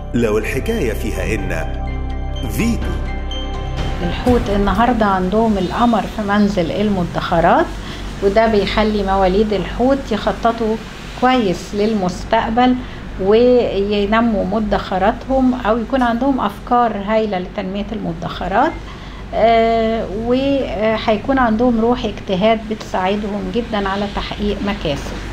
لو الحكاية فيها إن فيتو الحوت النهاردة عندهم القمر في منزل المدخرات وده بيخلي مواليد الحوت يخططوا كويس للمستقبل وينموا مدخراتهم او يكون عندهم افكار هايله لتنميه المدخرات آه، وهيكون عندهم روح اجتهاد بتساعدهم جدا على تحقيق مكاسب